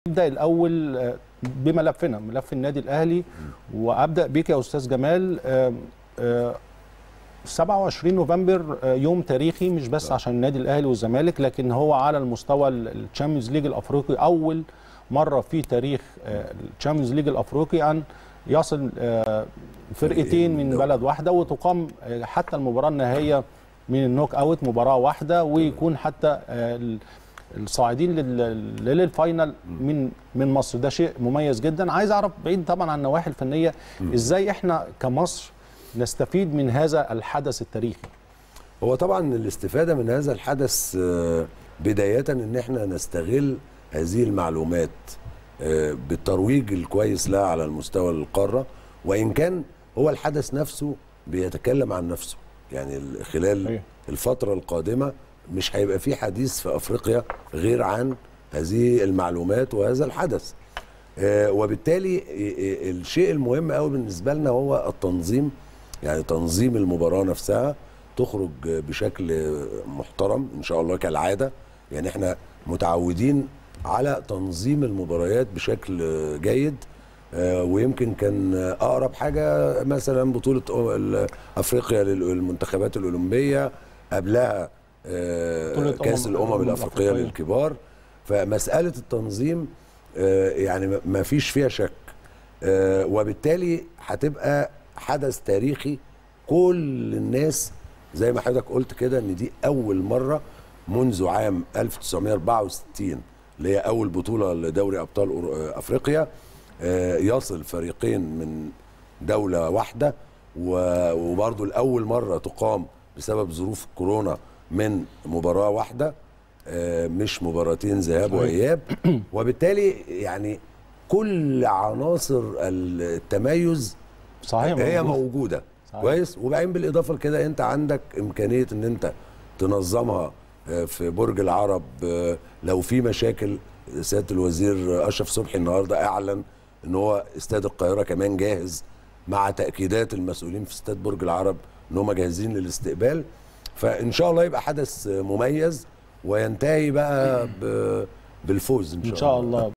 نبدا الاول آه، بملفنا ملف النادي الاهلي وابدا بيك يا استاذ جمال آه، آه، 27 نوفمبر آه، يوم تاريخي مش بس عشان النادي الاهلي والزمالك لكن هو على المستوى الشامبيونز ليج الافريقي اول مره في تاريخ الشامبيونز ليج الافريقي ان يصل آه، فرقتين من بلد واحده وتقام آه، حتى المباراه النهائيه من النوك اوت مباراه واحده ويكون حتى آه، ال- الصاعدين لل- للفاينل من من مصر ده شيء مميز جدا عايز اعرف بعيد طبعا عن النواحي الفنيه ازاي احنا كمصر نستفيد من هذا الحدث التاريخي هو طبعا الاستفاده من هذا الحدث آه، بدايه ان احنا نستغل هذه المعلومات آه، بالترويج الكويس لها على المستوى القاره وان كان هو الحدث نفسه بيتكلم عن نفسه يعني ال- خلال صحيح. الفتره القادمه مش هيبقى في حديث في افريقيا غير عن هذه المعلومات وهذا الحدث آه، وبالتالي آه، آه، الشيء المهم قوي بالنسبه لنا هو التنظيم يعني تنظيم المباراه نفسها تخرج بشكل محترم ان شاء الله كالعاده يعني احنا متعودين على تنظيم المباريات بشكل جيد آه، ويمكن كان اقرب حاجه مثلا بطوله أو- افريقيا للمنتخبات الاولمبيه قبلها آه، بطولة كاس أمم- الامم الأمم الافريقيه الأفريقية. للكبار فمساله التنظيم آه، يعني ما فيش فيها شك آه، وبالتالي هتبقى حدث تاريخي كل الناس زي ما حضرتك قلت كده ان دي اول مره منذ عام 1964 اللي هي اول بطوله لدوري ابطال أور- آه، افريقيا آه، يصل فريقين من دوله واحده و- وبرضو لاول مره تقام بسبب ظروف كورونا من مباراه واحده آه، مش مباراتين ذهاب صحيح. واياب وبالتالي يعني كل عناصر التميز صحيح هي مظبوط. موجوده صحيح. كويس وبعدين بالاضافه لكده انت عندك امكانيه ان انت تنظمها آه، في برج العرب آه، لو في مشاكل سياده الوزير اشرف صبحي النهارده اعلن ان هو استاد القاهره كمان جاهز مع تاكيدات المسؤولين في استاد برج العرب ان هم جاهزين للاستقبال فان شاء الله يبقى حدث آه، مميز وينتهي بقى ب- بالفوز ان شاء, ان شاء الله